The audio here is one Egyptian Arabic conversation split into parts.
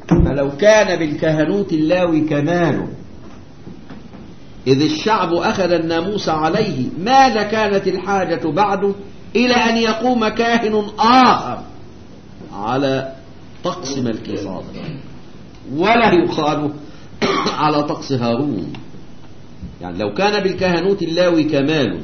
فلو كان بالكهنوت اللاوي كمال إذ الشعب أخذ الناموس عليه ماذا كانت الحاجة بعده إلى أن يقوم كاهن آخر على طقس ملك صادق ولا يقال على طقس هارون يعني لو كان بالكهنوت اللاوي كمال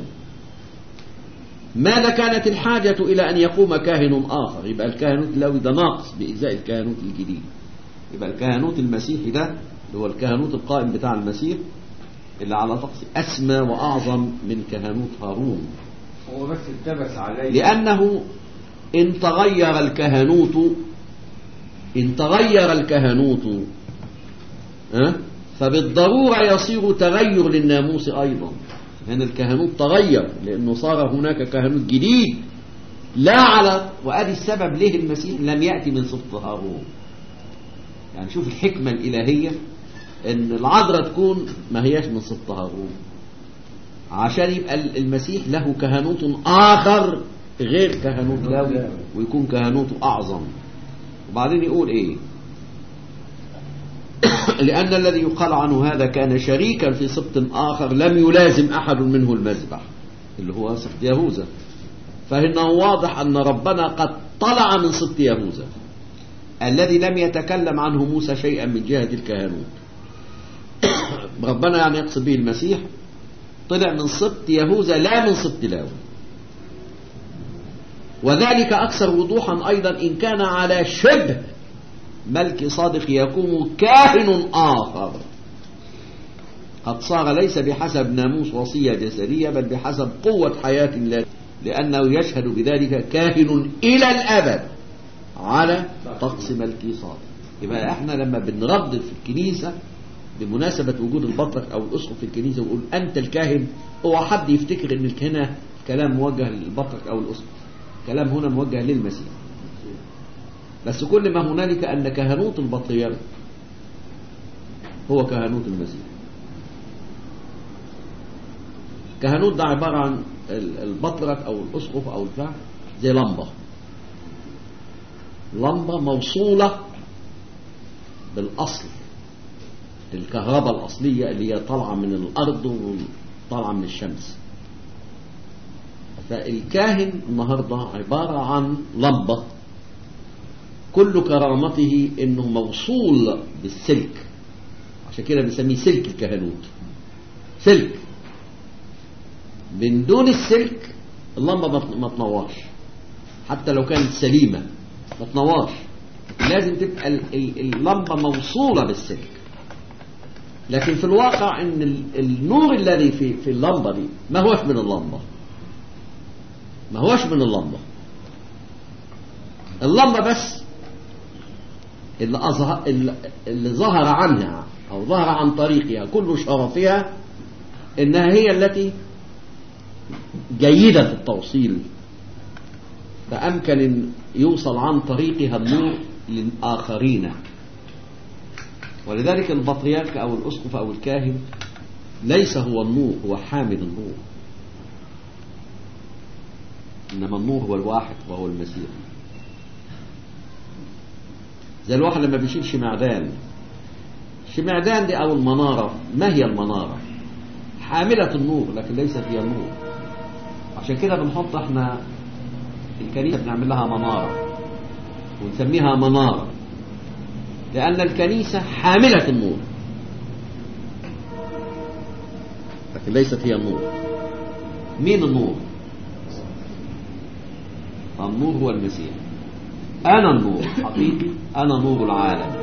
ماذا كانت الحاجة إلى أن يقوم كاهن آخر يبقى الكهنوت اللاوي ده ناقص بإزاء الكهنوت الجديد يبقى الكهنوت المسيحي ده اللي هو الكهنوت القائم بتاع المسيح اللي على طقس أسمى وأعظم من كهنوت هارون هو بس التبس عليه لأنه إن تغير الكهنوت إن تغير الكهنوت أه؟ فبالضرورة يصير تغير للناموس أيضا هنا الكهنوت تغير لأنه صار هناك كهنوت جديد لا على وأدي السبب ليه المسيح لم يأتي من سبط هارون يعني شوف الحكمة الإلهية ان العذراء تكون ما هياش من سبط هارون عشان يبقى المسيح له كهنوت آخر غير كهنوت لاوي ويكون كهنوته أعظم وبعدين يقول إيه لأن الذي يقال عنه هذا كان شريكا في سبط آخر لم يلازم أحد منه المذبح اللي هو سبط يهوذا فإنه واضح أن ربنا قد طلع من سبط يهوذا الذي لم يتكلم عنه موسى شيئا من جهة الكهنوت ربنا يعني يقصد به المسيح طلع من سبط يهوذا لا من سبط لاوي وذلك أكثر وضوحا أيضا إن كان على شبه ملك صادق يقوم كاهن آخر قد صار ليس بحسب ناموس وصية جسدية بل بحسب قوة حياة الله لأنه يشهد بذلك كاهن إلى الأبد على طقس ملكي صادق يبقى احنا لما بنردد في الكنيسة بمناسبة وجود البطرك أو الأسقف في الكنيسة ويقول أنت الكاهن هو حد يفتكر أن هنا كلام موجه للبطرك أو الأسقف كلام هنا موجه للمسيح بس كل ما هنالك أن كهنوت البطريرك هو كهنوت المسيح كهنوت ده عبارة عن البطرك أو الأسقف أو البتاع زي لمبة لمبة موصولة بالأصل الكهرباء الأصلية اللي هي طالعة من الأرض وطالعة من الشمس فالكاهن النهاردة عبارة عن لمبة كل كرامته انه موصول بالسلك عشان كده بنسميه سلك الكهنوت سلك من دون السلك اللمبة ما تنورش حتى لو كانت سليمة ما تنورش لازم تبقى اللمبة موصولة بالسلك لكن في الواقع ان النور الذي في في اللمبة دي ما هوش من اللمبة ما هوش من اللمبة اللمبة بس اللي, أظهر اللي ظهر عنها أو ظهر عن طريقها كل شرفها إنها هي التي جيدة التوصيل فأمكن أن يوصل عن طريقها النور للآخرين ولذلك البطريرك أو الأسقف أو الكاهن ليس هو النور هو حامل النور إنما النور هو الواحد وهو المسيح زي الواحد لما بيشيل شمعدان شمعدان دي أو المنارة ما هي المنارة حاملة النور لكن ليست هي النور عشان كده بنحط احنا الكنيسة بنعمل لها منارة ونسميها منارة لأن الكنيسة حاملة النور لكن ليست هي النور مين النور النور هو المسيح أنا النور حقيقي أنا نور العالم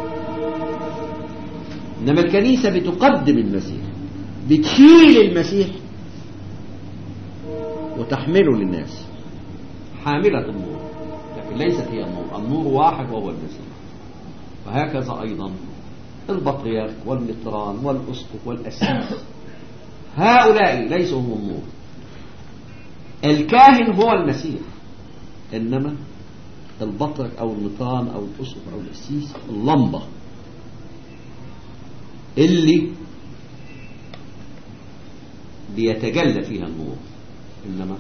إنما الكنيسة بتقدم المسيح بتشيل المسيح وتحمله للناس حاملة النور لكن ليست هي النور النور واحد وهو المسيح وهكذا أيضا البطريرك والمطران والأسقف والأسيس هؤلاء ليسوا هم النور الكاهن هو المسيح إنما البطرك أو المطران أو الأسقف أو الأسيس اللمبة اللي بيتجلى فيها النور إنما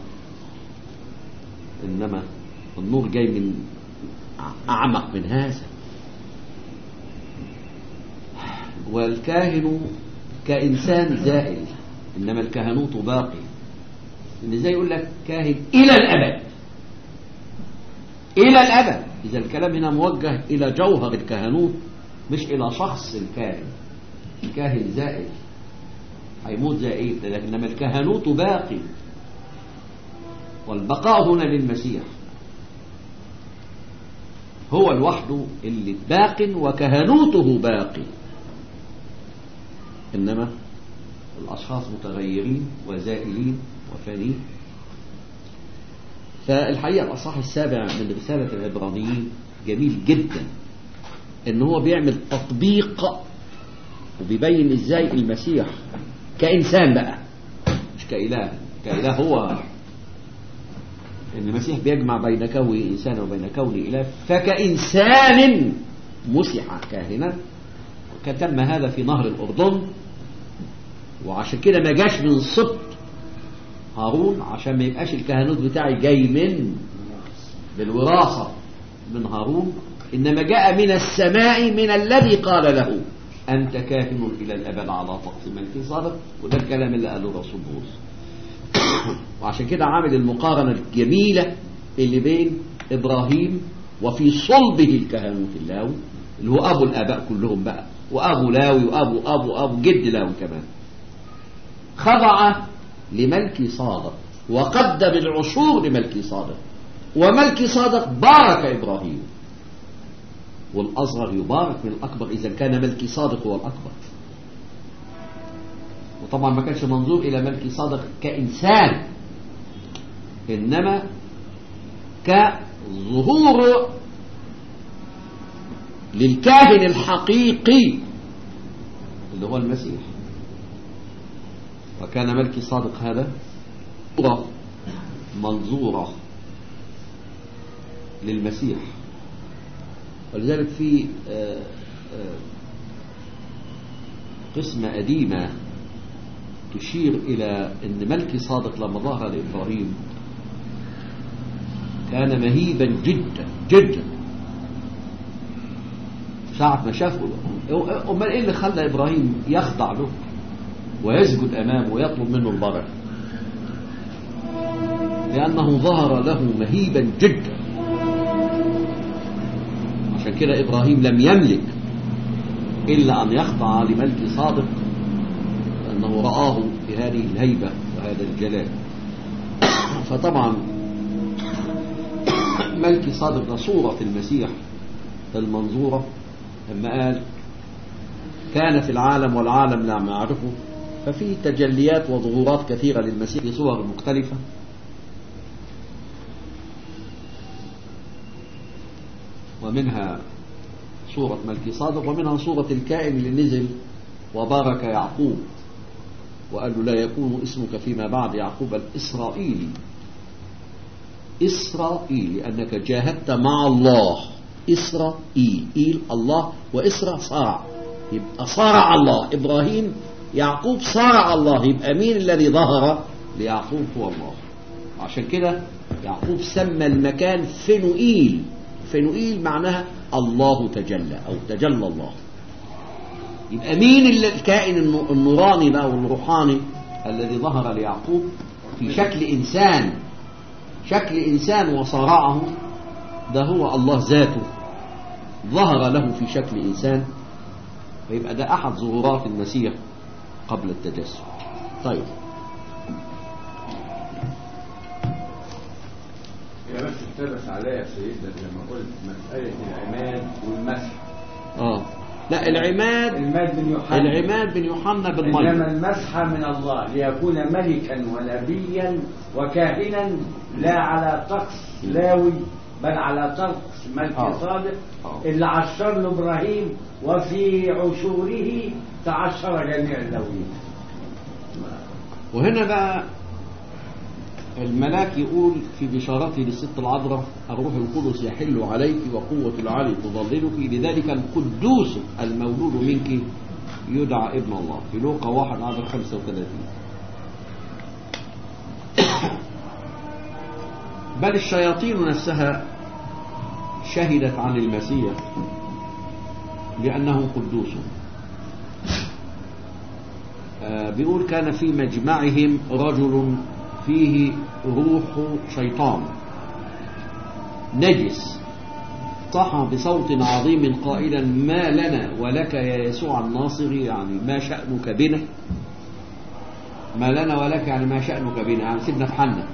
إنما النور جاي من أعمق من هذا والكاهن كإنسان زائل إنما الكهنوت باقي إن زي يقول لك كاهن إلى الأبد إلى الأبد إذا الكلام هنا موجه إلى جوهر الكهنوت مش إلى شخص الكاهن الكاهن زائل هيموت زائل لكنما الكهنوت باقي والبقاء هنا للمسيح هو لوحده اللي باق وكهنوته باقي إنما الأشخاص متغيرين وزائلين وفانين فالحقيقة الأصحاح السابع من رسالة العبرانيين جميل جدا إن هو بيعمل تطبيق وبيبين إزاي المسيح كإنسان بقى مش كإله كإله هو إن المسيح بيجمع بين كون إنسان وبين كون إله فكإنسان مسح كاهنا وكتم هذا في نهر الأردن وعشان كده ما جاش من سبط هارون عشان ما يبقاش الكهنوت بتاعي جاي من بالوراثة من هارون إنما جاء من السماء من الذي قال له أنت كاهن إلى الأبد على طقس ملك صادق وده الكلام اللي قاله الرسول بولس وعشان كده عامل المقارنة الجميلة اللي بين إبراهيم وفي صلبه الكهنوت اللاوي اللي هو أبو الآباء كلهم بقى وأبو لاوي وأبو أبو أبو جد لاوي كمان خضع لملك صادق وقدم العشور لملك صادق وملك صادق بارك إبراهيم والأصغر يبارك من الأكبر إذا كان ملك صادق هو الأكبر وطبعا ما كانش منظور إلى ملك صادق كإنسان إنما كظهور للكاهن الحقيقي اللي هو المسيح وكان ملك صادق هذا صورة منظورة للمسيح ولذلك في قسمة قديمة تشير إلى أن ملك صادق لما ظهر لإبراهيم كان مهيبا جدا جدا ساعة ما شافه أمال إيه اللي خلى إبراهيم يخضع له ويسجد أمامه ويطلب منه البركة لأنه ظهر له مهيبا جدا عشان كده إبراهيم لم يملك إلا أن يخضع لملك صادق لأنه رآه في هذه الهيبة وهذا الجلال فطبعا ملك صادق ده صورة في المسيح المنظورة لما قال كان في العالم والعالم لا يعرفه ففي تجليات وظهورات كثيرة للمسيح بصور مختلفة ومنها صورة ملك صادق ومنها صورة الكائن اللي نزل وبارك يعقوب وقال له لا يكون اسمك فيما بعد يعقوب الإسرائيلي إسرائيل لأنك جاهدت مع الله إسرائيل إيل الله وإسرى صارع يبقى صارع الله إبراهيم يعقوب صارع الله يبقى مين الذي ظهر ليعقوب هو الله عشان كده يعقوب سمى المكان فنوئيل فنوئيل معناها الله تجلى أو تجلى الله يبقى مين الكائن النوراني بقى والروحاني الذي ظهر ليعقوب في شكل إنسان شكل إنسان وصارعه ده هو الله ذاته ظهر له في شكل إنسان فيبقى ده أحد ظهورات المسيح قبل التجسد طيب يا بس اقتبس عليا يا سيدنا لما قلت مسألة العماد والمسح اه لا العماد العماد بن يوحنا العماد بن يوحنا بالمية إنما المسح من الله ليكون ملكا ونبيا وكاهنا لا على طقس لاوي بل على طقس ملك آه. صادق آه. اللي عشر له ابراهيم وفي عشوره تعشر جميع اللاويين وهنا بقى الملاك يقول في بشارته للست العذراء الروح القدس يحل عليك وقوة العلي تظللك لذلك القدوس المولود منك يدعى ابن الله في لوقا 1 عدد 35 بل الشياطين نفسها شهدت عن المسيح بأنه قدوس آه، بيقول كان في مجمعهم رجل فيه روح شيطان نجس صح بصوت عظيم قائلا ما لنا ولك يا يسوع الناصري يعني ما شأنك بنا ما لنا ولك يعني ما شأنك بنا يعني سيبنا في حالنا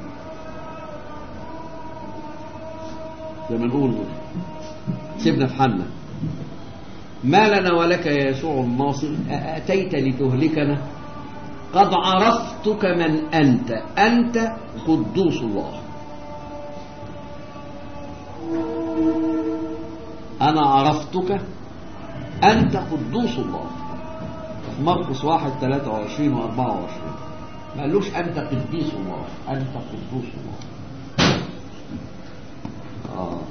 زي ما نقول سيبنا في حالنا ما لنا ولك يا يسوع الناصر أأتيت لتهلكنا قد عرفتك من أنت أنت قدوس الله أنا عرفتك أنت قدوس الله في مرقس واحد 23 و 24 ما قالوش أنت قديس الله أنت قدوس الله آه.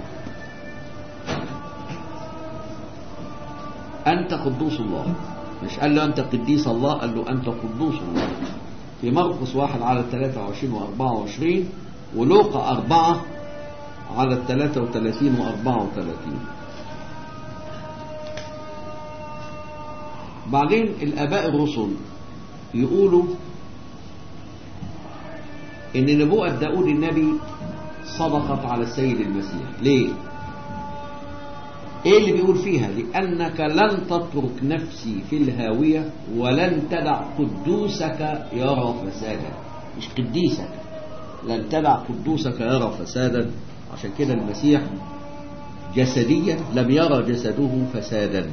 أنت قدوس الله مش قال له أنت قديس الله قال له أنت قدوس الله في مرقس واحد على 23 و 24 ولوقا أربعة على 33 و 34 بعدين الآباء الرسل يقولوا إن نبوءة داود النبي صدقت على السيد المسيح ليه؟ ايه اللي بيقول فيها لانك لن تترك نفسي في الهاويه ولن تدع قدوسك يرى فسادا مش قديسك لن تدع قدوسك يرى فسادا عشان كده المسيح جسديا لم يرى جسده فسادا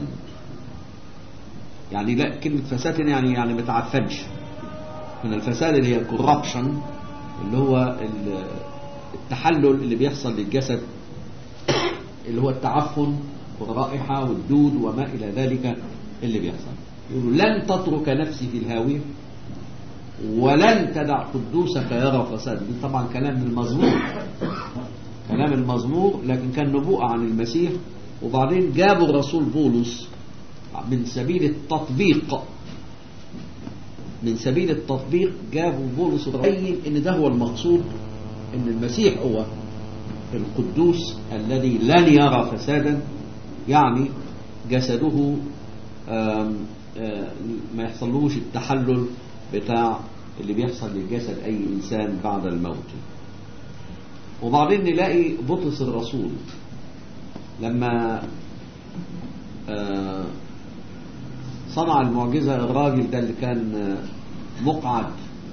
يعني لا كلمة فساد يعني يعني ما تعفنش من الفساد اللي هي الكوربشن اللي هو التحلل اللي بيحصل للجسد اللي هو التعفن والرائحة والدود وما إلى ذلك اللي بيحصل يقولوا لن تترك نفسي في الهاوية ولن تدع قدوسك يرى فساد دي طبعا كلام المزمور كلام المزمور لكن كان نبوءة عن المسيح وبعدين جابوا الرسول بولس من سبيل التطبيق من سبيل التطبيق جابوا بولس يبين ان ده هو المقصود ان المسيح هو القدوس الذي لن يرى فسادا يعني جسده آم آم ما يحصلوش التحلل بتاع اللي بيحصل للجسد أي إنسان بعد الموت وبعدين نلاقي بطرس الرسول لما صنع المعجزة الراجل ده اللي كان مقعد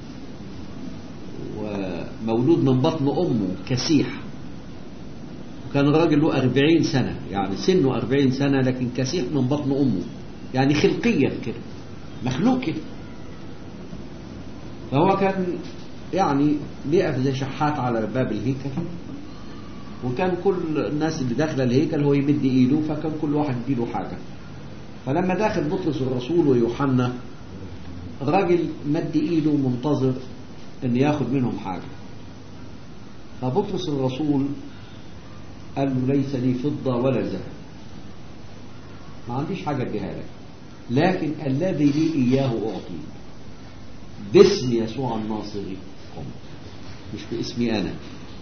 ومولود من بطن أمه كسيح وكان الراجل له أربعين سنة يعني سنه أربعين سنة لكن كسيح من بطن أمه يعني خلقيا كده مخلوق كده فهو كان يعني بيقف زي شحات على باب الهيكل وكان كل الناس اللي داخله الهيكل هو يمد ايده فكان كل واحد يديله حاجه فلما داخل بطرس الرسول ويوحنا الراجل مد ايده منتظر ان ياخد منهم حاجه فبطرس الرسول قال له ليس لي فضه ولا ذهب ما عنديش حاجه اديها لك لكن الذي لي اياه اعطيك باسم يسوع الناصري قم مش باسمي انا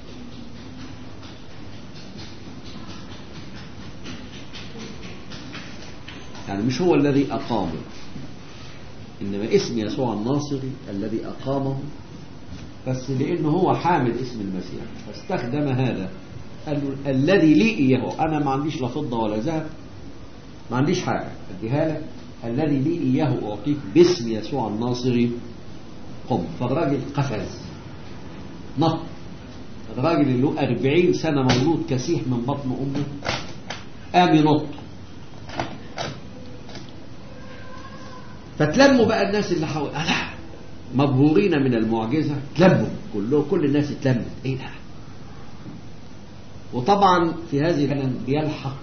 يعني مش هو الذي أقامه إنما اسم يسوع الناصري الذي أقامه بس لأنه هو حامل اسم المسيح فاستخدم هذا قال له الذي لي إياه أنا ما عنديش لا فضة ولا ذهب ما عنديش حاجة أديها لك الذي لي إياه أعطيك باسم يسوع الناصري قم فالراجل قفز نط الراجل اللي له أربعين سنة مولود كسيح من بطن أمه قام ينط فتلموا بقى الناس اللي حول ألا مبهورين من المعجزة تلموا كله كل الناس اتلمت ايه ده وطبعا في هذه كان بيلحق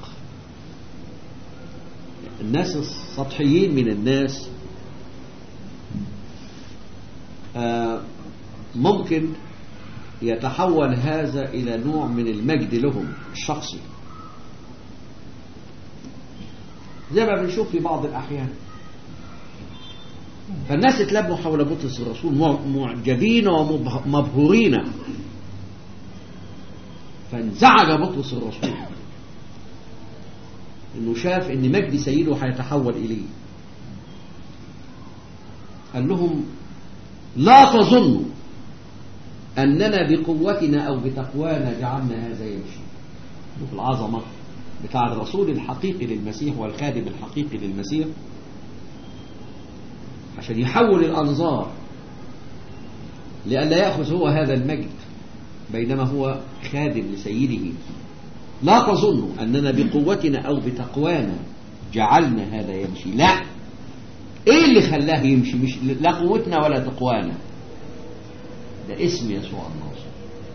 الناس السطحيين من الناس آه ممكن يتحول هذا إلى نوع من المجد لهم الشخصي زي ما بنشوف في بعض الأحيان فالناس اتلموا حول بطرس الرسول معجبين ومبهورين فانزعج بطرس الرسول انه شاف ان مجد سيده هيتحول اليه قال لهم لا تظنوا أننا بقوتنا أو بتقوانا جعلنا هذا يمشي شوف العظمة بتاع الرسول الحقيقي للمسيح والخادم الحقيقي للمسيح عشان يحول الأنظار لئلا يأخذ هو هذا المجد بينما هو خادم لسيده لا تظنوا أننا بقوتنا أو بتقوانا جعلنا هذا يمشي لا ايه اللي خلاه يمشي مش لا قوتنا ولا تقوانا ده اسم يسوع الناصر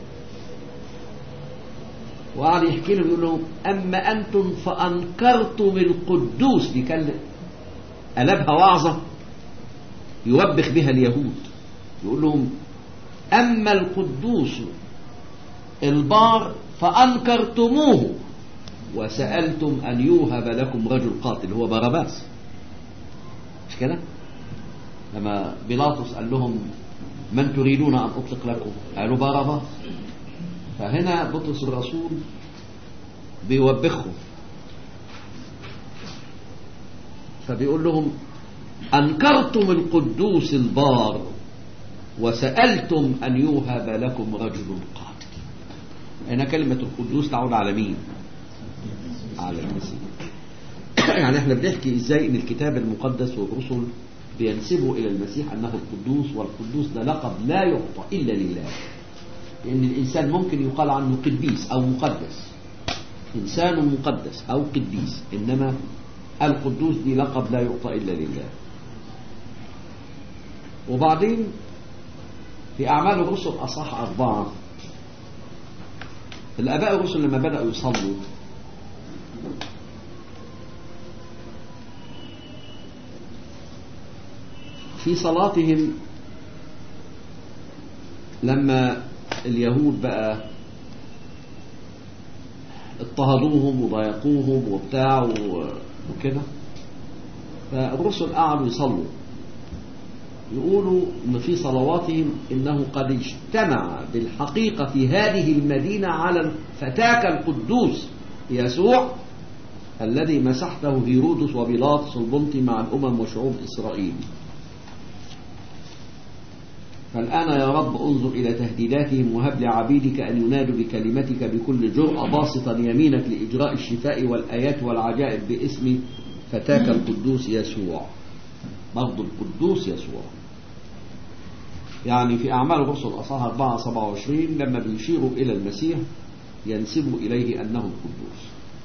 وقعد يحكي لهم يقول لهم اما انتم فانكرتم القدوس دي كان قلبها وعظه يوبخ بها اليهود يقول لهم اما القدوس البار فانكرتموه وسالتم ان يوهب لكم رجل قاتل هو باراباس مش كده لما بيلاطس قال لهم من تريدون أن أطلق لكم قالوا باراباس فهنا بطرس الرسول بيوبخهم فبيقول لهم أنكرتم القدوس البار وسألتم أن يوهب لكم رجل قاتل هنا كلمة القدوس تعود على مين على المسيح يعني احنا بنحكي ازاي ان الكتاب المقدس والرسل بينسبوا الى المسيح انه القدوس والقدوس ده لقب لا يعطى الا لله لان الانسان ممكن يقال عنه قديس او مقدس انسان مقدس او قديس انما القدوس دي لقب لا يعطى الا لله وبعدين في اعمال الرسل اصح اربعه الاباء الرسل لما بداوا يصلوا في صلاتهم لما اليهود بقى اضطهدوهم وضايقوهم وبتاع وكده فالرسل قعدوا يصلوا يقولوا ان في صلواتهم انه قد اجتمع بالحقيقه في هذه المدينه على فتاك القدوس يسوع الذي مسحته هيرودس وبيلاطس البنطي مع الامم وشعوب اسرائيل فالآن يا رب انظر إلى تهديداتهم وهب لعبيدك أن ينادوا بكلمتك بكل جرأة باسطا يمينك لإجراء الشفاء والآيات والعجائب باسم فتاك القدوس يسوع برضو القدوس يسوع يعني في أعمال الرسل أصحاح 4 27 لما بيشيروا إلى المسيح ينسبوا إليه أنه القدوس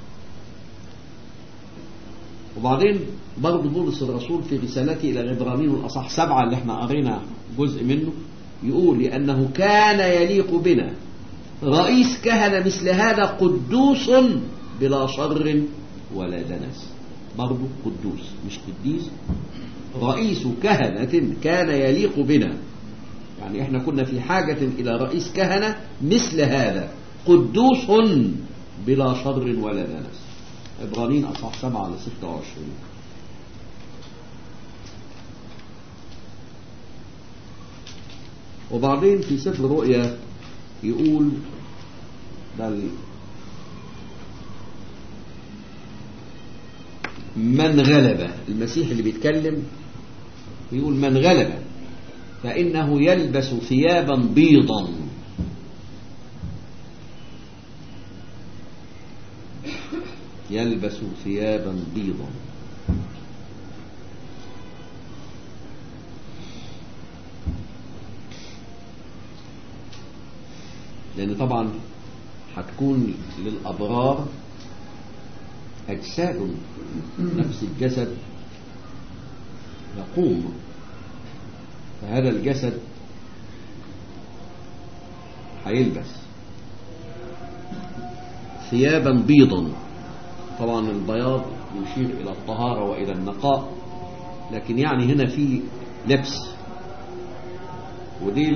وبعدين برضه بولس الرسول في رسالته إلى العبرانيين الأصح سبعة اللي احنا قرينا جزء منه يقول لأنه كان يليق بنا رئيس كهنة مثل هذا قدوس بلا شر ولا دنس برضه قدوس مش قديس رئيس كهنة كان يليق بنا يعني احنا كنا في حاجة إلى رئيس كهنة مثل هذا قدوس بلا شر ولا دنس عبرانيين أصح 7 ل 26 وبعدين في سفر رؤيا يقول بل من غلب المسيح اللي بيتكلم يقول من غلب فإنه يلبس ثيابا بيضا يلبس ثيابا بيضا لأن طبعا هتكون للأبرار أجساد نفس الجسد يقوم فهذا الجسد هيلبس ثيابا بيضا طبعا البياض يشير إلى الطهارة وإلى النقاء لكن يعني هنا في لبس ودي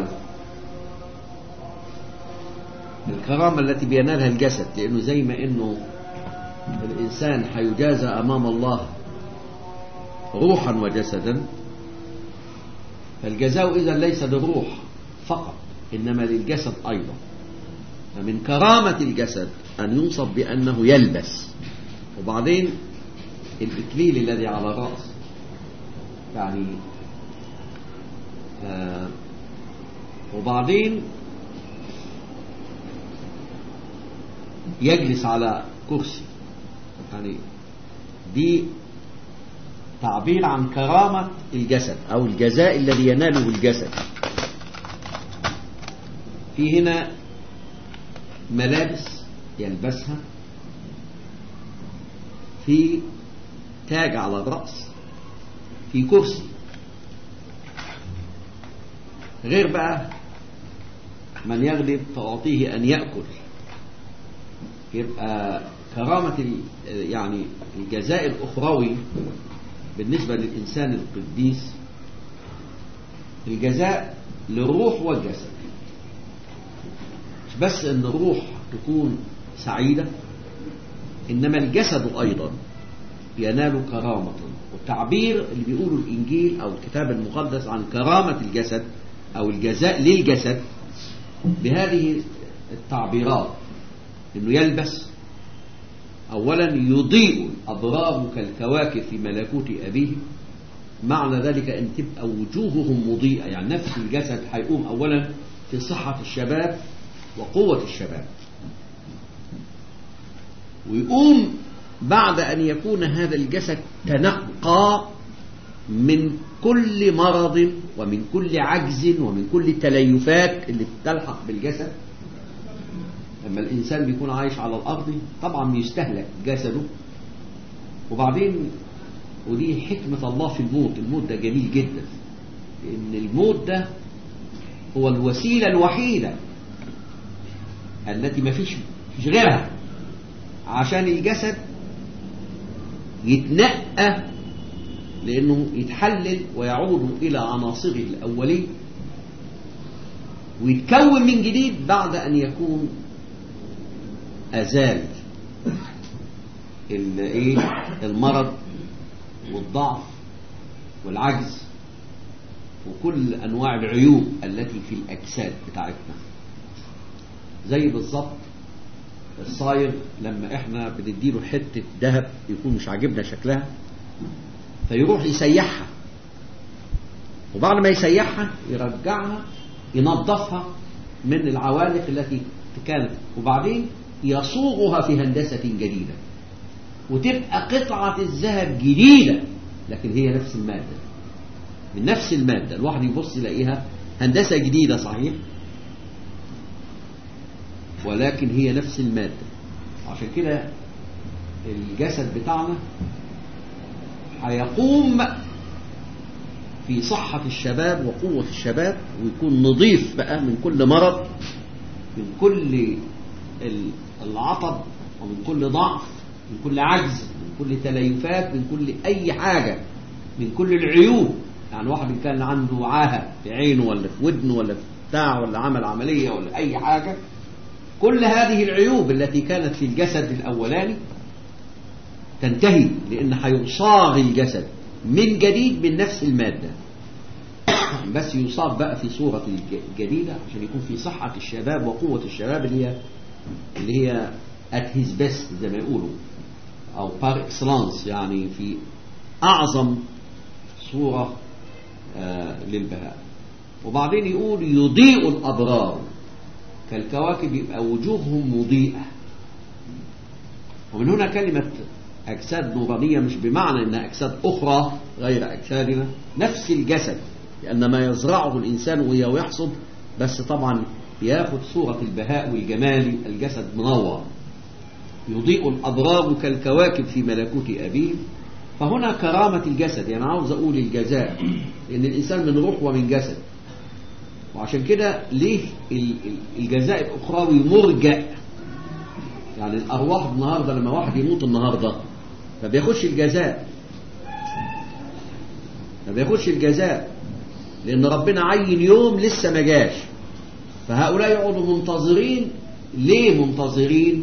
الكرامة التي بينالها الجسد لأنه زي ما أنه الإنسان حيجازى أمام الله روحا وجسدا فالجزاء إذا ليس للروح فقط إنما للجسد أيضا فمن كرامة الجسد أن يوصف بأنه يلبس وبعدين الإكليل الذي على الرأس يعني آه وبعدين يجلس على كرسي يعني دي تعبير عن كرامة الجسد أو الجزاء الذي يناله الجسد في هنا ملابس يلبسها في تاج على الرأس في كرسي غير بقى من يغلب تعطيه أن يأكل يبقى كرامة يعني الجزاء الأخروي بالنسبة للإنسان القديس الجزاء للروح والجسد مش بس أن الروح تكون سعيدة إنما الجسد أيضا ينال كرامة والتعبير اللي بيقوله الإنجيل أو الكتاب المقدس عن كرامة الجسد أو الجزاء للجسد بهذه التعبيرات انه يلبس اولا يضيء اضرار كالكواكب في ملكوت ابيه معنى ذلك ان تبقى وجوههم مضيئه يعني نفس الجسد هيقوم اولا في صحه الشباب وقوه الشباب ويقوم بعد ان يكون هذا الجسد تنقى من كل مرض ومن كل عجز ومن كل التليفات اللي بتلحق بالجسد لما الإنسان بيكون عايش على الأرض طبعا بيستهلك جسده وبعدين ودي حكمة الله في الموت الموت ده جميل جدا لأن الموت ده هو الوسيلة الوحيدة التي ما فيش فيش غيرها عشان الجسد يتنقى لأنه يتحلل ويعود إلى عناصره الأولية ويتكون من جديد بعد أن يكون أزال المرض والضعف والعجز وكل أنواع العيوب التي في الأجساد بتاعتنا زي بالظبط الصاير لما احنا بنديله حتة ذهب يكون مش عاجبنا شكلها فيروح يسيحها وبعد ما يسيحها يرجعها ينظفها من العوالق التي كانت وبعدين يصوغها في هندسة جديدة وتبقى قطعة الذهب جديدة لكن هي نفس المادة من نفس المادة الواحد يبص يلاقيها هندسة جديدة صحيح ولكن هي نفس المادة عشان كده الجسد بتاعنا هيقوم في صحة الشباب وقوة الشباب ويكون نظيف بقى من كل مرض من كل العطب ومن كل ضعف من كل عجز من كل تليفات من كل أي حاجة من كل العيوب يعني واحد كان عنده عاهة في عينه ولا في ودنه ولا في بتاع ولا عمل عملية ولا أي حاجة كل هذه العيوب التي كانت في الجسد الأولاني تنتهي لأن هيصاغ الجسد من جديد من نفس المادة بس يصاب بقى في صورة الجديدة عشان يكون في صحة الشباب وقوة الشباب اللي هي اللي هي at his best زي ما يقولوا أو par excellence يعني في أعظم صورة آه للبهاء وبعدين يقول يضيء الأبرار كالكواكب يبقى وجوههم مضيئة ومن هنا كلمة أجساد نورانية مش بمعنى أنها أجساد أخرى غير أجسادنا نفس الجسد لأن ما يزرعه الإنسان وهو يحصد بس طبعا ياخذ صورة البهاء والجمال الجسد منور يضيء الأبرار كالكواكب في ملكوت أبيه فهنا كرامة الجسد يعني عاوز أقول الجزاء لأن الإنسان من روح ومن جسد وعشان كده ليه الجزاء الأخروي مرجع يعني الأرواح النهاردة لما واحد يموت النهاردة ما بياخدش الجزاء ما بياخدش الجزاء لأن ربنا عين يوم لسه ما جاش فهؤلاء يقعدوا منتظرين ليه منتظرين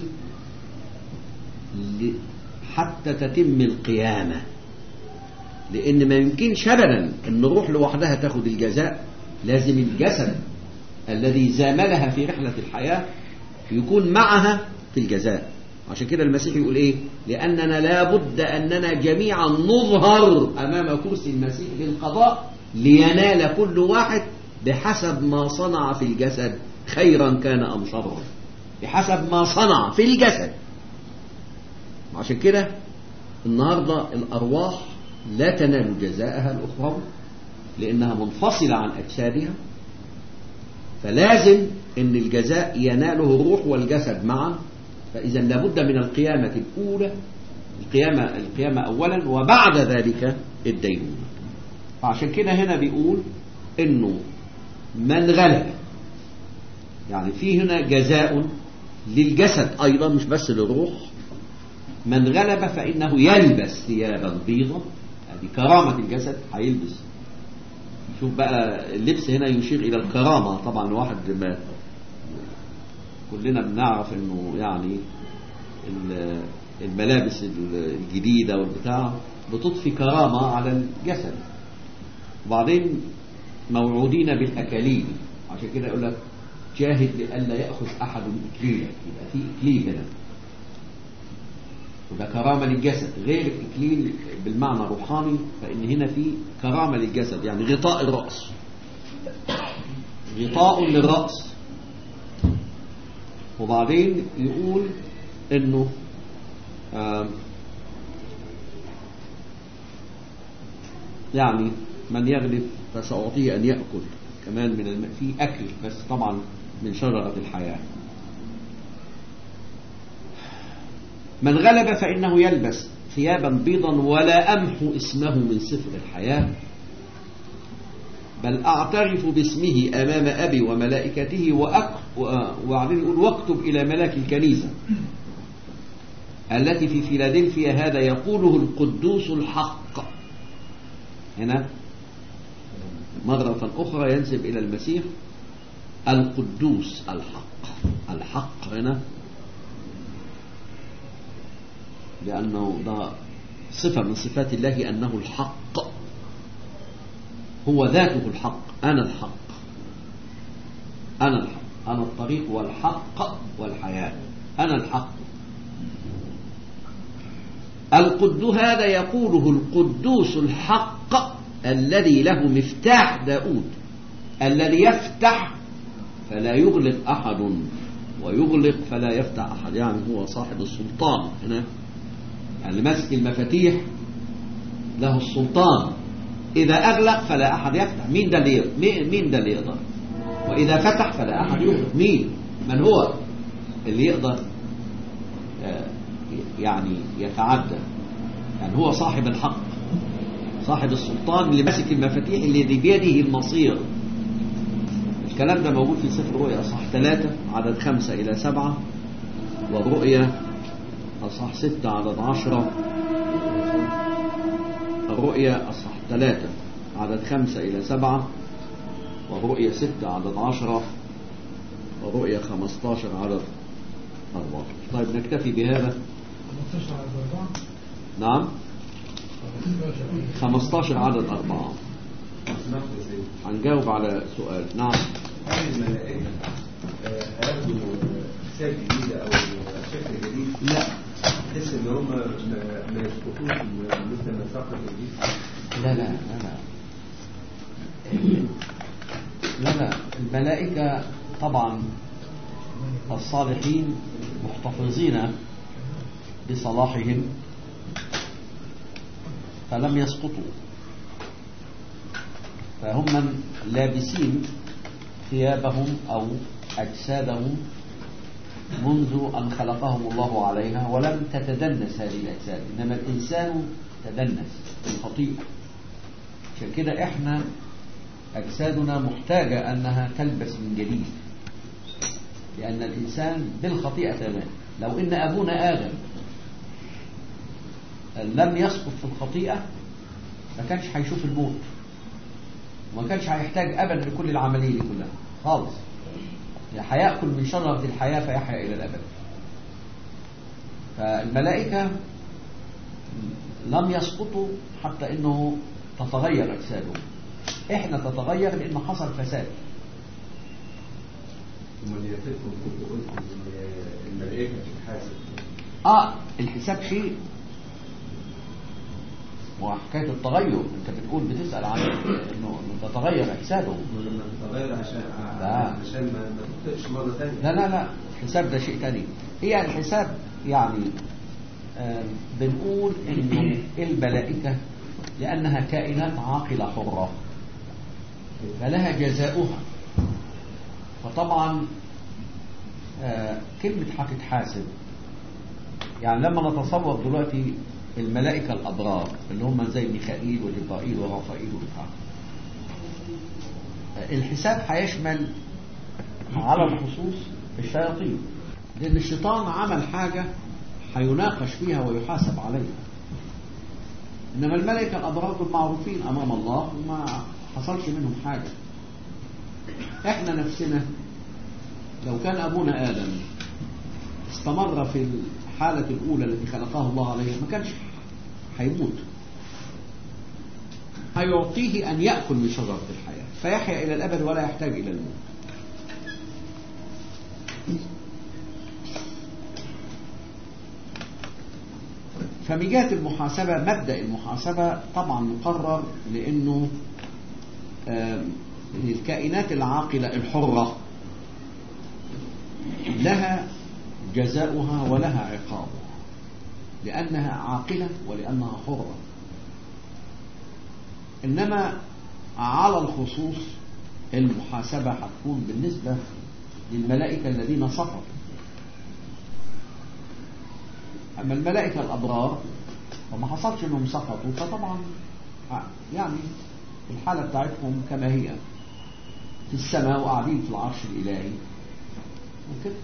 حتى تتم القيامة لأن ما يمكنش أبدا أن الروح لوحدها تاخد الجزاء لازم الجسد الذي زاملها في رحلة الحياة يكون معها في الجزاء عشان كده المسيح يقول ايه لأننا لابد أننا جميعا نظهر أمام كرسي المسيح للقضاء لينال كل واحد بحسب ما صنع في الجسد خيرا كان أم شرا بحسب ما صنع في الجسد عشان كده النهاردة الأرواح لا تنال جزاءها الأخرى لأنها منفصلة عن أجسادها فلازم أن الجزاء يناله الروح والجسد معا فإذا لابد من القيامة الأولى القيامة, القيامة أولا وبعد ذلك الدينونة فعشان كده هنا بيقول أنه من غلب يعني في هنا جزاء للجسد أيضا مش بس للروح من غلب فإنه يلبس ثيابا بيضا هذه كرامة الجسد هيلبس شوف بقى اللبس هنا يشير إلى الكرامة طبعا الواحد ما كلنا بنعرف انه يعني الملابس الجديدة والبتاع بتضفي كرامة على الجسد وبعدين موعودين بالأكاليل عشان كده يقول لك جاهد لئلا يأخذ أحد إكليلك يبقى في إكليل هنا وده كرامة للجسد غير الإكليل بالمعنى الروحاني فإن هنا في كرامة للجسد يعني غطاء الرأس غطاء للرأس وبعدين يقول انه يعني من يغلب فسأعطيه أن يأكل كمان من الم... في أكل بس طبعا من شجرة الحياة من غلب فإنه يلبس ثيابا بيضا ولا أمحو اسمه من سفر الحياة بل أعترف باسمه أمام أبي وملائكته وأك... وبعدين يقول واكتب إلى ملاك الكنيسة التي في فيلادلفيا هذا يقوله القدوس الحق هنا مرة أخرى ينسب إلى المسيح القدوس الحق الحق هنا لأنه ده صفة من صفات الله أنه الحق هو ذاته الحق أنا الحق أنا الحق أنا الطريق والحق والحياة أنا الحق القدوس هذا يقوله القدوس الحق الذي له مفتاح داود الذي يفتح فلا يغلق أحد ويغلق فلا يفتح أحد يعني هو صاحب السلطان هنا يعني ماسك المفاتيح له السلطان إذا أغلق فلا أحد يفتح مين ده اللي مين ده اللي يقدر وإذا فتح فلا أحد يغلق مين من هو اللي يقدر يعني يتعدى يعني هو صاحب الحق صاحب السلطان اللي ماسك المفاتيح اللي بيده المصير الكلام ده موجود في سفر الرؤيا أصح ثلاثة عدد خمسة إلى سبعة والرؤيا أصح ستة عدد عشرة الرؤيا أصح ثلاثة عدد خمسة إلى سبعة والرؤيا ستة عدد عشرة والرؤيا خمستاشر عدد أربعة طيب نكتفي بهذا نعم 15 عدد أربعة هنجاوب على سؤال نعم هل الملائكة هياخدوا أجساد جديدة أو شكل جديد؟ لا تحس إن هم ما يسقطوش مثل ما سقط الجيش؟ لا لا لا لا لا لا الملائكة طبعا الصالحين محتفظين بصلاحهم فلم يسقطوا فهم من لابسين ثيابهم أو أجسادهم منذ أن خلقهم الله عليها ولم تتدنس هذه الأجساد إنما الإنسان تدنس بالخطيئة عشان كده إحنا أجسادنا محتاجة أنها تلبس من جديد لأن الإنسان بالخطيئة تمام لو إن أبونا آدم لم يسقط في الخطيئة ما كانش هيشوف الموت وما كانش هيحتاج أبدا لكل العملية دي كلها خالص هيأكل من شجرة الحياة فيحيا إلى الأبد فالملائكة لم يسقطوا حتى أنه تتغير أجسادهم إحنا تتغير لأنه حصل فساد أمال يتفقوا كنت قلت إن الملائكة بتتحاسب آه الحساب شيء وحكاية التغير انت بتقول بتسأل عن انه إنه تتغير حسابه لما تتغير عشان لا. عشان ما ما تخطئش مرة ثانية لا لا لا الحساب ده شيء تاني هي الحساب يعني آم، بنقول انه الملائكة لانها كائنات عاقلة حرة فلها جزاؤها فطبعا آه، كلمة هتتحاسب يعني لما نتصور دلوقتي الملائكة الأبرار اللي هم زي ميخائيل وجبرائيل ورافائيل وبتاع آه، الحساب هيشمل على الخصوص الشياطين لأن الشيطان عمل حاجة هيناقش فيها ويحاسب عليها إنما الملائكة الأبرار دول معروفين أمام الله وما حصلش منهم حاجة إحنا نفسنا لو كان أبونا آدم استمر في الحالة الأولى التي خلقه الله عليها ما كانش هيموت هيعطيه أن يأكل من شجرة الحياة فيحيا إلى الأبد ولا يحتاج إلى الموت فمن جهة المحاسبة مبدأ المحاسبة طبعا مقرر لأنه آم، الكائنات العاقلة الحرة لها جزاؤها ولها عقابها لأنها عاقلة ولأنها حرة إنما على الخصوص المحاسبة هتكون بالنسبة للملائكة الذين سقطوا أما الملائكة الأبرار فما حصلش إنهم سقطوا فطبعا يعني الحالة بتاعتهم كما هي في السماء وقاعدين في العرش الإلهي وكده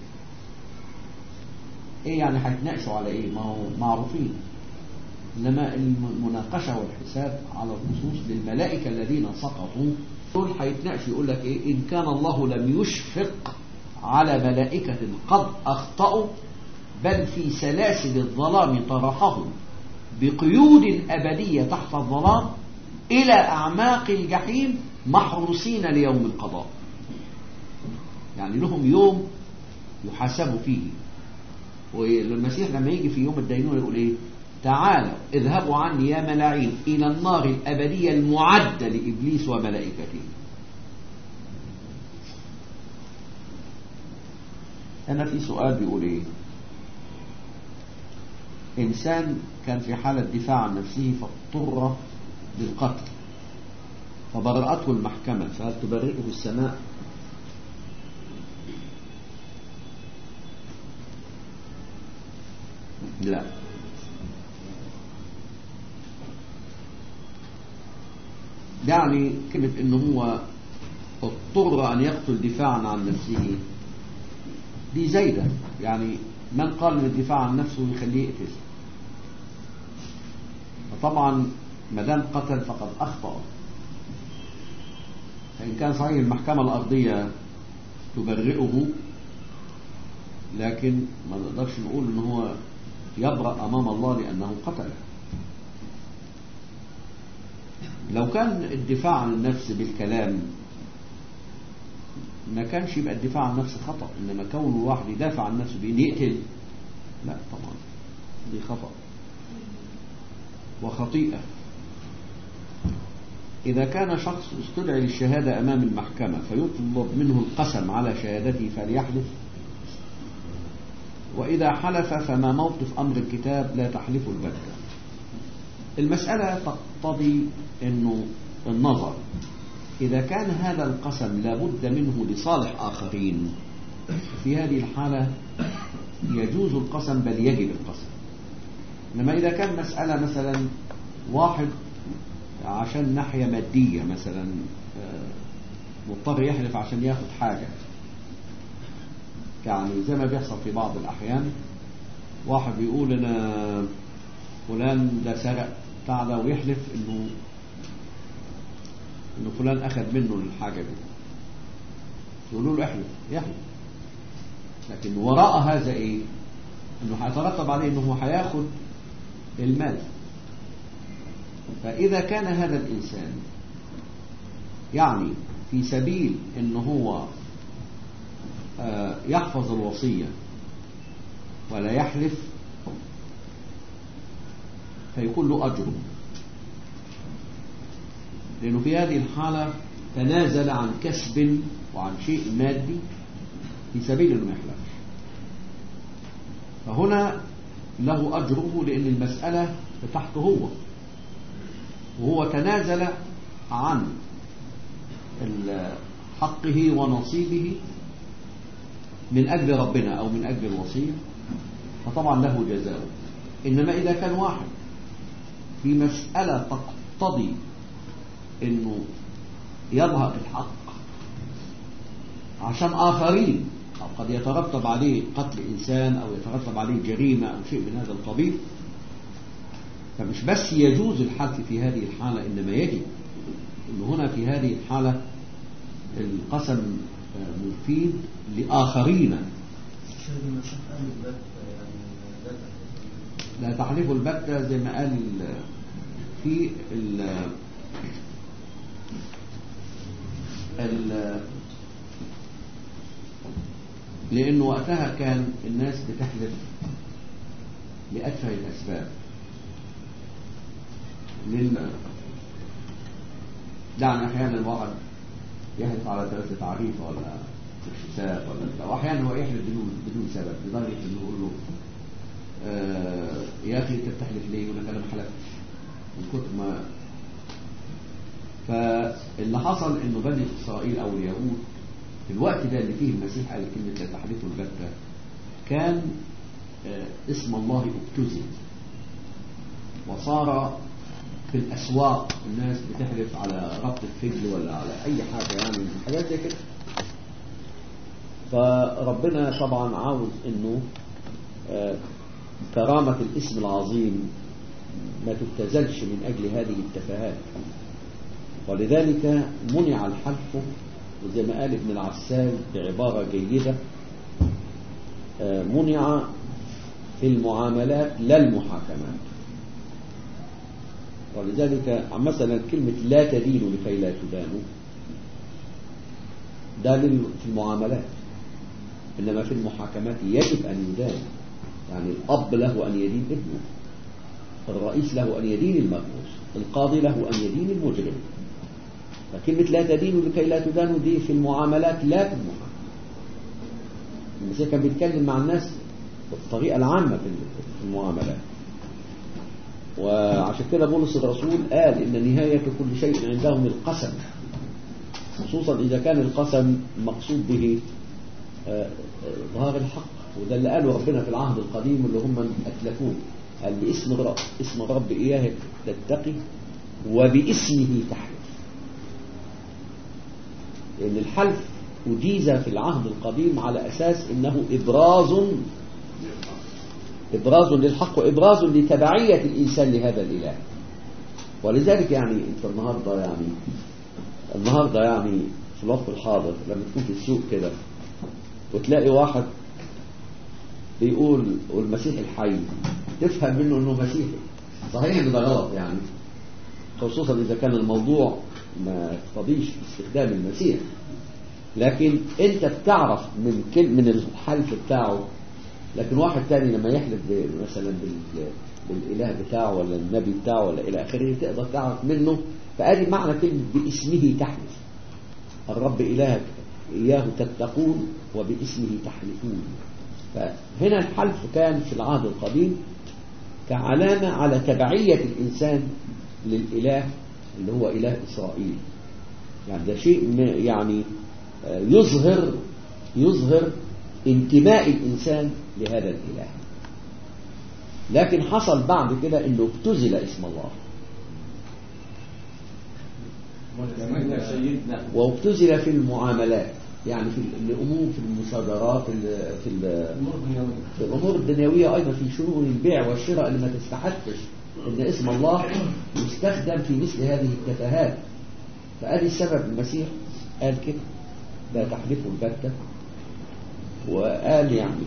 ايه يعني هيتناقشوا على ايه ما هو معروفين انما المناقشه والحساب على الخصوص للملائكه الذين سقطوا دول هيتناقشوا يقول لك ايه ان كان الله لم يشفق على ملائكه قد اخطاوا بل في سلاسل الظلام طرحهم بقيود ابديه تحت الظلام الى اعماق الجحيم محروسين ليوم القضاء يعني لهم يوم يحاسبوا فيه والمسيح لما يجي في يوم الدينونة يقول ايه تعالوا اذهبوا عني يا ملاعين الى النار الابدية المعدة لابليس وملائكته انا في سؤال بيقول ايه انسان كان في حالة دفاع عن نفسه فاضطر للقتل فبرأته المحكمة فهل تبرئه السماء لا يعني كلمة انه هو اضطر ان يقتل دفاعا عن نفسه دي زايدة يعني من قال ان الدفاع عن نفسه يخليه يقتل فطبعا ما دام قتل فقد اخطأ فان كان صحيح المحكمة الارضية تبرئه لكن ما نقدرش نقول ان هو يبرأ أمام الله لأنه قتله لو كان الدفاع عن النفس بالكلام ما كانش يبقى الدفاع عن النفس خطأ إنما كون الواحد يدافع عن نفسه بإن يقتل لا طبعا دي خطأ وخطيئة إذا كان شخص استدعي للشهادة أمام المحكمة فيطلب منه القسم على شهادته فليحلف وإذا حلف فما موقف أمر الكتاب لا تحلف البتة المسألة تقتضي أنه النظر إذا كان هذا القسم لابد منه لصالح آخرين في هذه الحالة يجوز القسم بل يجب القسم إنما إذا كان مسألة مثلا واحد عشان ناحية مادية مثلا مضطر يحلف عشان ياخد حاجة يعني زي ما بيحصل في بعض الأحيان واحد بيقول أنا فلان ده سرق بتاع ده ويحلف إنه إنه فلان أخذ منه الحاجة دي يقولوا له احلف يحلف لكن وراء هذا إيه؟ إنه هيترتب عليه إنه هياخد المال فإذا كان هذا الإنسان يعني في سبيل إن هو يحفظ الوصية ولا يحلف فيكون له أجر لأنه في هذه الحالة تنازل عن كسب وعن شيء مادي في سبيل انه ما يحلفش فهنا له أجره لأن المسألة بتاعته هو وهو تنازل عن ال- حقه ونصيبه من أجل ربنا أو من أجل الوصية فطبعا له جزاؤه إنما إذا كان واحد في مسألة تقتضي أنه يظهر الحق عشان آخرين أو قد يترتب عليه قتل إنسان أو يترتب عليه جريمة أو شيء من هذا القبيل فمش بس يجوز الحلف في هذه الحالة إنما يجب إنه هنا في هذه الحالة القسم آه، مفيد لآخرين شاهد المسيح قال البت يعني لا لا تحلفوا البتة زي ما قال ال- في ال ال لأنه وقتها كان الناس بتحلف لأتفه الأسباب لل يعني أحيانا الواحد يحلف على ثلاثة عريفة ولا حساب ولا بتاع وأحيانا هو يحلف بدون بدون سبب لدرجة إنه يقول له آه، يا أخي أنت بتحلف ليه؟ يقول لك أنا ما حلفتش من كتر ما فاللي حصل إنه بني إسرائيل أو اليهود في الوقت ده اللي فيه المسيح قال كلمة لا تحلفوا البتة كان آه، اسم الله ابتزل وصار في الأسواق الناس بتحلف على ربط الفجل ولا على أي حاجة يعني حاجات زي كده فربنا طبعا عاوز انه آه، كرامة الاسم العظيم ما تبتذلش من أجل هذه التفاهات ولذلك منع الحلف وزي ما قال ابن العسال بعبارة جيدة آه، منع في المعاملات لا المحاكمات ولذلك مثلا كلمة لا تدين لكي لا تدانوا ده لل- في المعاملات إنما في المحاكمات يجب أن يدان يعني الأب له أن يدين ابنه الرئيس له أن يدين المرؤوس القاضي له أن يدين المجرم فكلمة لا تدين لكي لا تدانوا دي في المعاملات لا في المحاكمة المسيح كان بيتكلم مع الناس بالطريقة العامة في في المعاملات وعشان كده بولس الرسول قال إن نهاية كل شيء عندهم القسم خصوصا إذا كان القسم مقصود به آه، آه، ظهار الحق وده اللي قاله ربنا في العهد القديم اللي هم أتلفوه قال باسم رب اسم رب إياك تتقي وباسمه تحلف لأن الحلف أجيز في العهد القديم على أساس إنه إبراز إبراز للحق وإبراز لتبعية الإنسان لهذا الإله ولذلك يعني أنت النهاردة يعني النهاردة يعني في الوقت الحاضر لما تكون في السوق كده وتلاقي واحد بيقول والمسيح الحي تفهم منه انه مسيحي صحيح ان ده غلط يعني خصوصا اذا كان الموضوع ما يقتضيش استخدام المسيح لكن انت بتعرف من كل من الحلف بتاعه لكن واحد تاني لما يحلف ب- مثلا بال- بالاله بتاعه ولا النبي بتاعه ولا الى اخره تقدر تعرف منه فادي معنى كلمه باسمه تحلف الرب إلهك إياه تتقون وباسمه تحلفون فهنا الحلف كان في العهد القديم كعلامة على تبعية الإنسان للإله اللي هو إله إسرائيل يعني ده شيء م- يعني آه، يظهر يظهر انتماء الإنسان لهذا الإله لكن حصل بعد كده انه ابتزل اسم الله كمان يا سيدنا وابتزل في المعاملات يعني في الأمور في المصادرات ال- في ال- في الأمور الدنيوية أيضا في شؤون البيع والشراء اللي ما تستحقش إن اسم الله يستخدم في مثل هذه التفاهات فأدي السبب المسيح قال كده لا تحلفوا البتة وقال يعني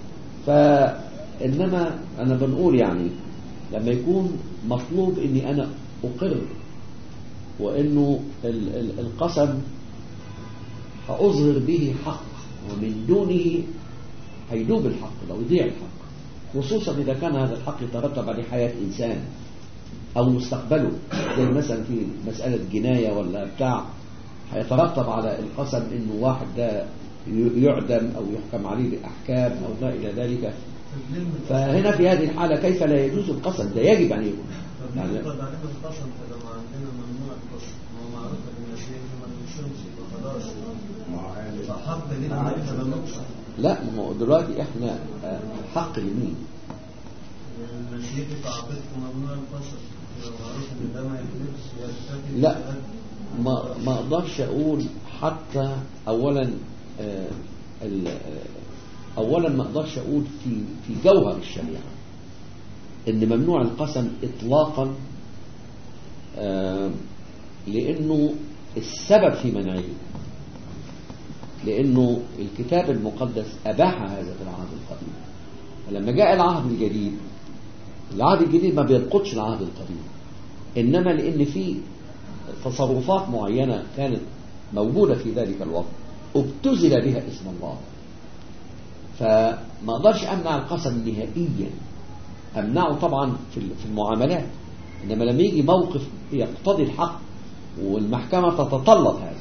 فإنما أنا بنقول يعني لما يكون مطلوب إني أنا أقر وإنه ال- ال- القسم هأظهر به حق ومن دونه هيدوب الحق لو يضيع الحق خصوصا إذا كان هذا الحق يترتب عليه حياة إنسان أو مستقبله زي مثلا في مسألة جناية ولا بتاع هيترتب على القسم إنه واحد ده ي- يعدم أو يحكم عليه بأحكام أو ما إلى ذلك فهنا في هذه الحالة كيف لا يجوز القسم ده يجب أن يكون طب يعني نفرض علينا القسم كده ما عندنا ممنوع القسم ما هو معروف ان المسيح ما بيشربش يبقى خلاص يبقى حق لينا ان احنا نقسم لا ما هو دلوقتي احنا آه، حق لمين المسيح تعقيدكم ممنوع القسم يبقى معروف ان ده ما يكذبش يرتكب لا شهادة. ما ما اقدرش اقول حتى اولا آه، ال- آه، اولا ما اقدرش اقول في في جوهر الشريعه ان ممنوع القسم اطلاقا آه، لانه السبب في منعه لانه الكتاب المقدس اباح هذا في العهد القديم فلما جاء العهد الجديد العهد الجديد ما بينقضش العهد القديم انما لان في تصرفات معينه كانت موجوده في ذلك الوقت ابتذل بها اسم الله فما اقدرش امنع القسم نهائيا امنعه طبعا في في المعاملات انما لما يجي موقف يقتضي الحق والمحكمه تتطلب هذا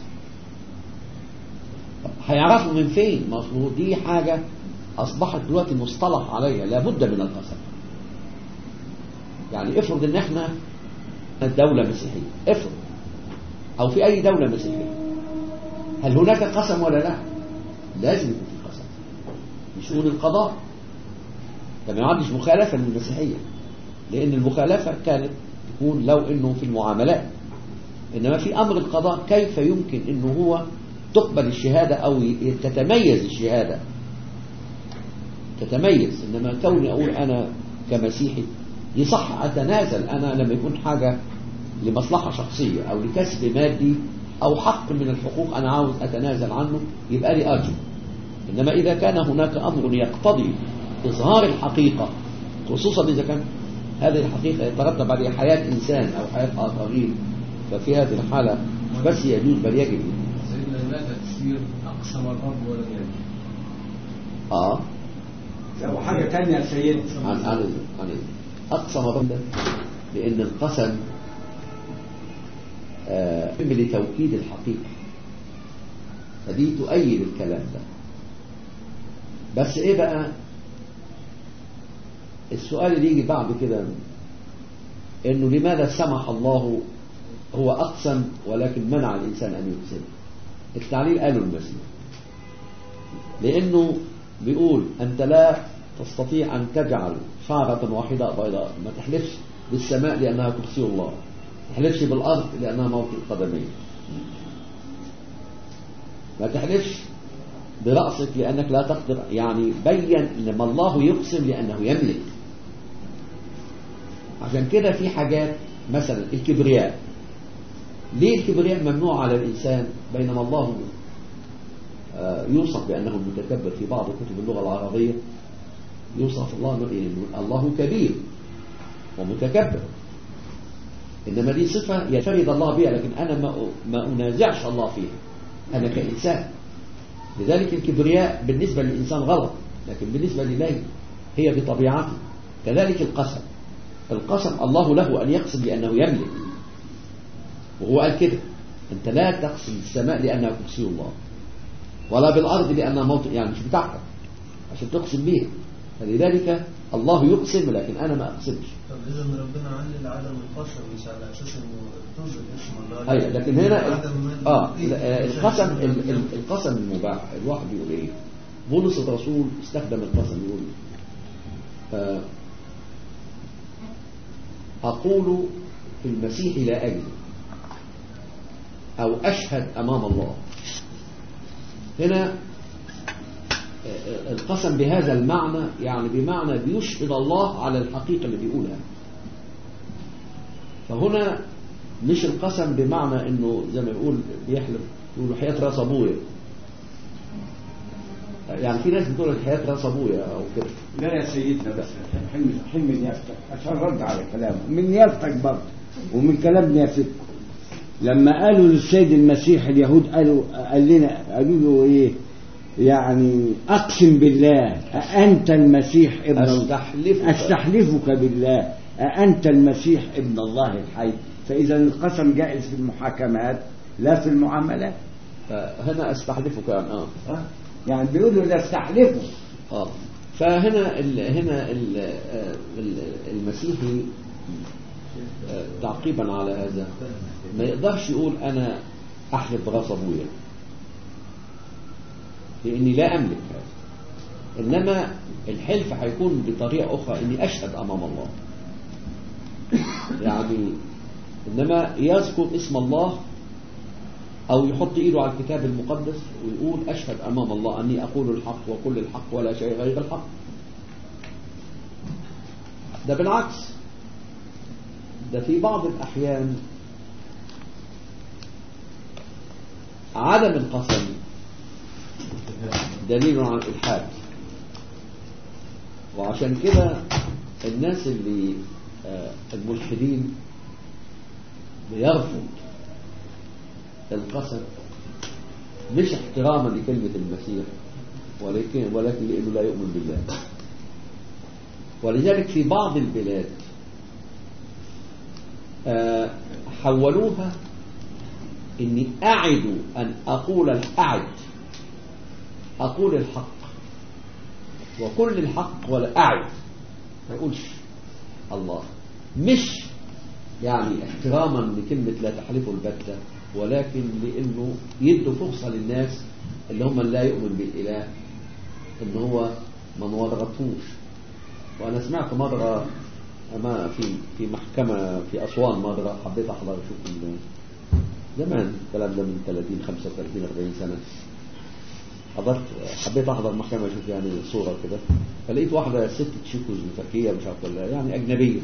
طب هيعرفوا من فين ما أصله دي حاجه اصبحت دلوقتي مصطلح عليها لابد من القسم يعني افرض ان احنا دولة مسيحية افرض او في اي دولة مسيحية هل هناك قسم ولا لا لازم يكون في قسم في شؤون القضاء ده ما يعدش مخالفة للمسيحية لان المخالفة كانت تكون لو انه في المعاملات انما في امر القضاء كيف يمكن انه هو تقبل الشهادة او ي- تتميز الشهادة تتميز انما كوني اقول انا كمسيحي يصح اتنازل انا لما يكون حاجه لمصلحه شخصيه او لكسب مادي او حق من الحقوق انا عاوز اتنازل عنه يبقى لي اجر انما اذا كان هناك امر يقتضي اظهار الحقيقه خصوصا اذا كان هذه الحقيقه يترتب عليها حياه انسان او حياه اخرين ففي هذه الحاله مش بس يجوز بل يجب سيدنا لا تفسير أقسم الرب ولم يجد اه لو حاجة تانية يا سيدي عن عن عن أقسم ربنا لأن القسم آه، لتوكيد الحقيقة فدي تؤيد الكلام ده بس إيه بقى السؤال اللي يجي بعد كده إنه لماذا سمح الله هو أقسم ولكن منع الإنسان أن يقسم التعليل قاله المسيح لأنه بيقول أنت لا تستطيع أن تجعل شعرة واحدة بيضاء ما تحلفش بالسماء لأنها كرسي الله ما تحلفش بالأرض لأنها موطئ القدمين ما تحلفش برأسك لأنك لا تقدر يعني بين إنما الله يقسم لأنه يملك عشان كده في حاجات مثلا الكبرياء ليه الكبرياء ممنوع على الإنسان بينما الله آه، يوصف بأنه المتكبر في بعض كتب اللغة العربية يوصف الله إنه الله كبير ومتكبر إنما دي صفة يفرد الله بها لكن أنا ما ما أنازعش الله فيها أنا كإنسان لذلك الكبرياء بالنسبة للإنسان غلط لكن بالنسبة لله هي بطبيعته كذلك القسم القسم الله له أن يقسم لأنه يملك وهو قال كده أنت لا تقسم السماء لأنها كرسي الله ولا بالأرض لأنها موطئ يعني مش بتاعتك عشان تقسم بيها فلذلك الله يقسم لكن أنا ما أقسمش طب اذا ربنا علل عدم القسم مش على اساس انه تنزل اسم الله أيوة لكن هنا عدم من- آه إيه؟ لا، القسم ال- ال- القسم المباح الواحد بيقول إيه بولس الرسول استخدم القسم يقول آه أقول في المسيح لا أجد أو أشهد أمام الله هنا القسم بهذا المعنى يعني بمعنى بيشهد الله على الحقيقة اللي بيقولها فهنا مش القسم بمعنى انه زي ما يقول بيحلف يقولوا حياة راس ابويا يعني في ناس بتقول حياة راس ابويا او كده لا يا سيدنا بس حلم حلم نيافتك عشان رد على كلامه من نيافتك برضه ومن كلام نيافتكم لما قالوا للسيد المسيح اليهود قالوا قال لنا قالوا له ايه يعني اقسم بالله أأنت المسيح ابن الله استحلفك استحلفك بالله أأنت المسيح ابن الله الحي فإذا القسم جائز في المحاكمات لا في المعاملات فهنا استحلفك يعني اه أه؟ يعني بيقولوا لا استحلفوا اه فهنا ال هنا ال آه، ال- المسيحي آه، تعقيبا على هذا ما يقدرش يقول انا احلف براس ابويا لاني لا املك هذا انما الحلف هيكون بطريقه اخرى اني اشهد امام الله يعني انما يذكر اسم الله او يحط ايده على الكتاب المقدس ويقول اشهد امام الله اني اقول الحق وكل الحق ولا شيء غير الحق ده بالعكس ده في بعض الاحيان عدم القسم دليل على الالحاد وعشان كده الناس اللي آه، الملحدين بيرفض القسم مش احتراما لكلمة المسيح ولكن ولكن لأنه لا يؤمن بالله ولذلك في بعض البلاد آه، حولوها إني أعد أن أقول الأعد أقول الحق وكل الحق ولا أعد ما يقولش الله مش يعني احتراما لكلمة لا تحلفوا البتة ولكن لأنه يدوا فرصة للناس اللي هم لا يؤمن بالإله إن هو ما نورطوش وأنا سمعت مرة أما في في محكمة في أسوان مرة حبيت أحضر أشوف ال- زمان الكلام ده من 30 35 40 سنة حضرت حبيت احضر محكمه اشوف يعني صوره كده فلقيت واحده ست تشيكوسلوفاكيه مش عارف ولا يعني اجنبيه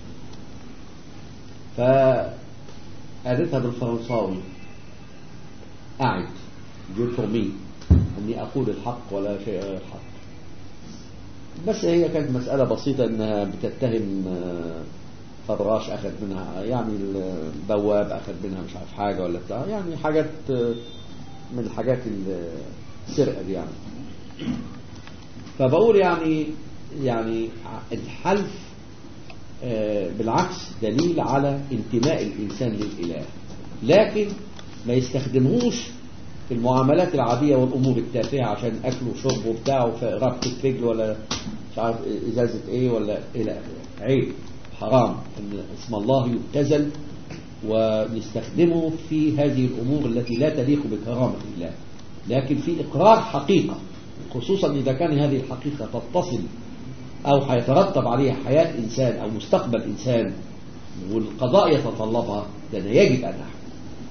فقالتها بالفرنساوي أعد جود فور مي أني أقول الحق ولا شيء غير الحق بس هي كانت مسألة بسيطة أنها بتتهم آه، فراش أخذ منها يعني البواب أخذ منها مش عارف حاجة ولا بتاع يعني حاجات آه، من الحاجات السرقة دي يعني فبقول يعني يعني الحلف آه، بالعكس دليل على انتماء الإنسان للإله لكن ما يستخدمهوش في المعاملات العادية والأمور التافهة عشان أكل وشرب وبتاع ربطة رجل ولا مش عارف إزازة إيه ولا إلى آخره. عيب حرام إن اسم الله يبتذل ونستخدمه في هذه الأمور التي لا تليق بكرامة الله لكن في إقرار حقيقة خصوصا إذا كان هذه الحقيقة تتصل أو هيترتب عليها حياة إنسان أو مستقبل إنسان والقضاء يتطلبها ده أنا يجب أن أحكم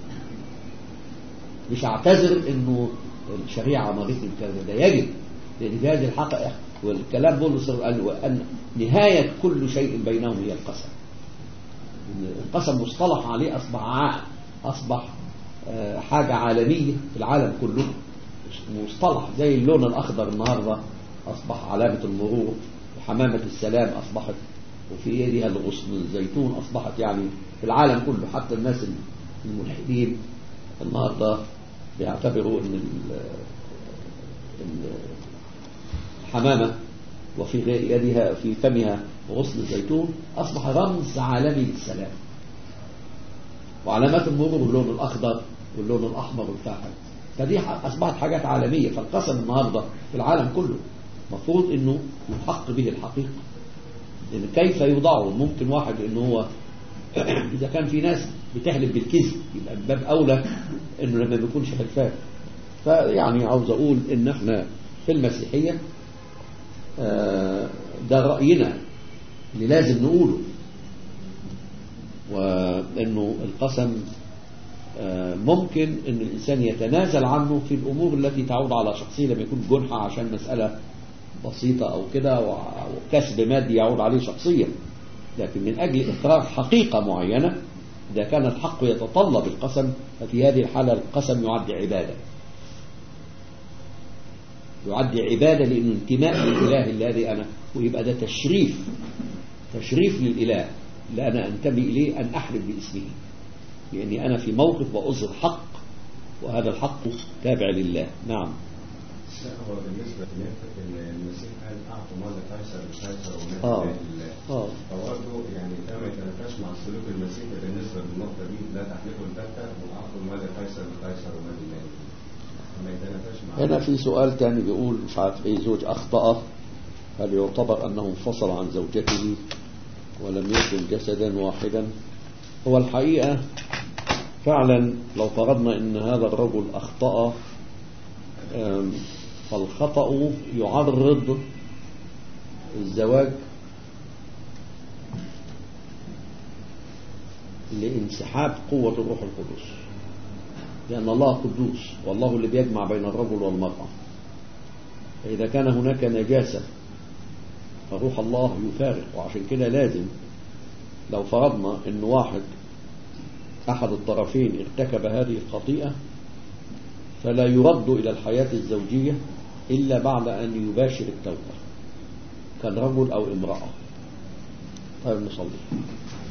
مش أعتذر إنه الشريعة أمرتني بكذا ده يجب لأن في هذه الحقائق والكلام بولس قال وأن نهاية كل شيء بينهم هي القسم القسم مصطلح عليه أصبح عام أصبح آه، حاجة عالمية في العالم كله مصطلح زي اللون الأخضر النهاردة أصبح علامة المرور وحمامة السلام أصبحت وفي يدها الغصن الزيتون أصبحت يعني في العالم كله حتى الناس الملحدين النهاردة بيعتبروا أن ال- ال- الحمامة وفي غير يدها في فمها غصن الزيتون أصبح رمز عالمي للسلام وعلامات المرور واللون الأخضر واللون الأحمر والفاحل فدي ح- أصبحت حاجات عالمية فالقسم النهاردة في العالم كله مفروض أنه يحق به الحقيقة لأن كيف يوضعه ممكن واحد أنه هو إذا كان في ناس بتحلف بالكذب يبقى من باب أولى أنه لما بيكونش حلفان فيعني عاوز أقول إن إحنا في المسيحية آه، ده رأينا اللي لازم نقوله وأنه القسم آه، ممكن أن الإنسان يتنازل عنه في الأمور التي تعود على شخصية لما يكون جنحة عشان مسألة بسيطة أو كده وع- وكسب مادي يعود عليه شخصيا لكن من أجل إقرار حقيقة معينة إذا كان الحق يتطلب القسم ففي هذه الحالة القسم يعد عبادة يعد عبادة لأنه انتماء للإله الذي أنا ويبقى ده تشريف تشريف للإله اللي أنا أنتمي إليه أن أحلف باسمه لأني أنا في موقف وأظهر حق وهذا الحق تابع لله نعم لا هو بالنسبة لنفسك إن المسيح قال أعطوا مال قيصر لقيصر ومال آه. لله لله. آه. فبرضه يعني ده ما يتنافاش مع السلوك المسيحي بالنسبة للنقطة دي لا تحلفوا البتة وأعطوا مال قيصر لقيصر ومال لله لله. ما يتنافاش مع هنا في سؤال تاني بيقول مش عارف ايه زوج اخطأ هل يعتبر انه انفصل عن زوجته ولم يكن جسدا واحدا هو الحقيقة فعلا لو فرضنا ان هذا الرجل اخطأ أم، فالخطأ يعرض الزواج لانسحاب قوة الروح القدس لأن الله قدوس والله اللي بيجمع بين الرجل والمرأة فإذا كان هناك نجاسة فروح الله يفارق وعشان كده لازم لو فرضنا أن واحد أحد الطرفين ارتكب هذه الخطيئة فلا يرد إلى الحياة الزوجية إلا بعد أن يباشر التوبة كان رجل أو امرأة طيب نصلي